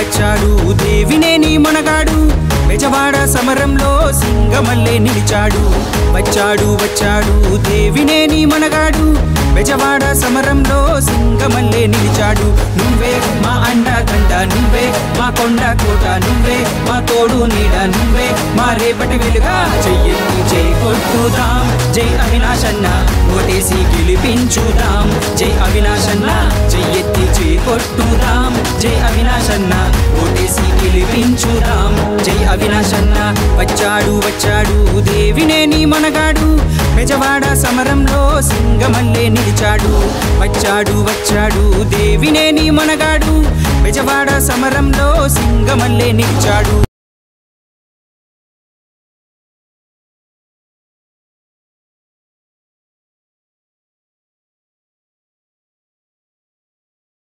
వచ్చాడు దేవినేని మనగాడు బెజవాడ సమరంలో సింగమల్లే నిలిచాడు వచ్చాడు వచ్చాడు దేవినేని మనగాడు బెజవాడ సమరంలో సింగమల్లే నిలిచాడు నువ్వే మా అండ దండ నువ్వే మా కొండ కోట నువ్వే మా తోడు నీడ నువ్వే మా రేపటి వెలుగా చెయ్యెత్తి జై కొట్టుదాం జై అవినాశన్న ఓటేసి గెలిపించుదాం జై అవినాశన్న చెయ్యెత్తి జై కొట్టుదాం జై అవినాశన్న ఓటేసి గెలిపించుదాం జై అవినాశన్న వచ్చాడు వచ్చాడు దేవినేని మనగాడు బెజవాడ సమరంలో సింగమల్లే నిలిచాడు వచ్చాడు వచ్చాడు దేవినేని మనగాడు బెజవాడ సమరంలో సింగమల్లే నిలిచాడు